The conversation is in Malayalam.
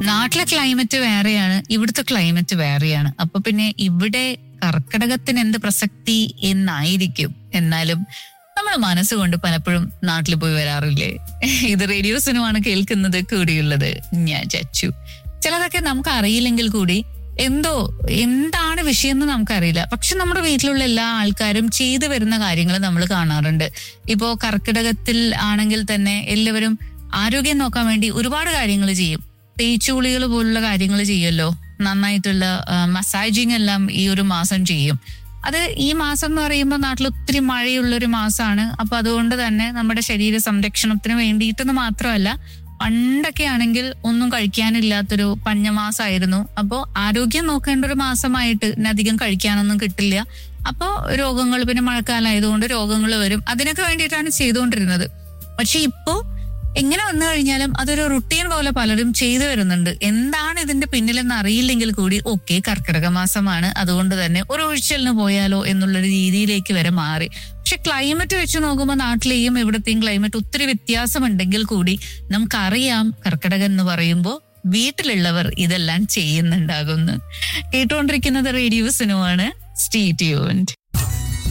നാട്ടിലെ ക്ലൈമറ്റ് വേറെയാണ് ഇവിടുത്തെ ക്ലൈമറ്റ് വേറെയാണ് അപ്പൊ പിന്നെ ഇവിടെ കർക്കിടകത്തിന് എന്ത് പ്രസക്തി എന്നായിരിക്കും എന്നാലും നമ്മൾ മനസ്സുകൊണ്ട് പലപ്പോഴും നാട്ടിൽ പോയി വരാറില്ലേ ഇത് റേഡിയോസിനുമാണ് കേൾക്കുന്നത് കൂടിയുള്ളത് ഞാൻ ചച്ചു ചിലതൊക്കെ നമുക്ക് അറിയില്ലെങ്കിൽ കൂടി എന്തോ എന്താണ് വിഷയം എന്ന് നമുക്കറിയില്ല പക്ഷെ നമ്മുടെ വീട്ടിലുള്ള എല്ലാ ആൾക്കാരും ചെയ്തു വരുന്ന കാര്യങ്ങൾ നമ്മൾ കാണാറുണ്ട് ഇപ്പോ കർക്കിടകത്തിൽ ആണെങ്കിൽ തന്നെ എല്ലാവരും ആരോഗ്യം നോക്കാൻ വേണ്ടി ഒരുപാട് കാര്യങ്ങൾ ചെയ്യും തേച്ചുളികൾ പോലുള്ള കാര്യങ്ങൾ ചെയ്യുമല്ലോ നന്നായിട്ടുള്ള മസാജിങ് എല്ലാം ഈ ഒരു മാസം ചെയ്യും അത് ഈ മാസം എന്ന് പറയുമ്പോൾ നാട്ടിൽ ഒത്തിരി മഴയുള്ള ഒരു മാസമാണ് അപ്പൊ അതുകൊണ്ട് തന്നെ നമ്മുടെ ശരീര സംരക്ഷണത്തിന് വേണ്ടിയിട്ടെന്ന് മാത്രമല്ല പണ്ടൊക്കെ ആണെങ്കിൽ ഒന്നും കഴിക്കാനില്ലാത്തൊരു പഞ്ഞമാസമായിരുന്നു അപ്പോൾ ആരോഗ്യം നോക്കേണ്ട ഒരു മാസമായിട്ട് ഇന്ന് അധികം കഴിക്കാനൊന്നും കിട്ടില്ല അപ്പോൾ രോഗങ്ങൾ പിന്നെ മഴക്കാലമായതുകൊണ്ട് രോഗങ്ങൾ വരും അതിനൊക്കെ വേണ്ടിയിട്ടാണ് ചെയ്തുകൊണ്ടിരുന്നത് പക്ഷെ ഇപ്പോ എങ്ങനെ വന്നു കഴിഞ്ഞാലും അതൊരു റുട്ടീൻ പോലെ പലരും ചെയ്തു വരുന്നുണ്ട് എന്താണ് ഇതിന്റെ പിന്നിലെന്ന് അറിയില്ലെങ്കിൽ കൂടി ഓക്കെ കർക്കിടക മാസമാണ് അതുകൊണ്ട് തന്നെ ഒരു ഒഴിച്ചലിന് പോയാലോ എന്നുള്ളൊരു രീതിയിലേക്ക് വരെ മാറി പക്ഷെ ക്ലൈമറ്റ് വെച്ച് നോക്കുമ്പോൾ നാട്ടിലെയും ഇവിടത്തെയും ക്ലൈമറ്റ് ഒത്തിരി വ്യത്യാസമുണ്ടെങ്കിൽ കൂടി നമുക്കറിയാം കർക്കിടകം എന്ന് പറയുമ്പോൾ വീട്ടിലുള്ളവർ ഇതെല്ലാം ചെയ്യുന്നുണ്ടാകുന്നു കേട്ടുകൊണ്ടിരിക്കുന്നത് റേഡിയോ സിനുമാണ് സ്റ്റേ ട്യൂൺഡ്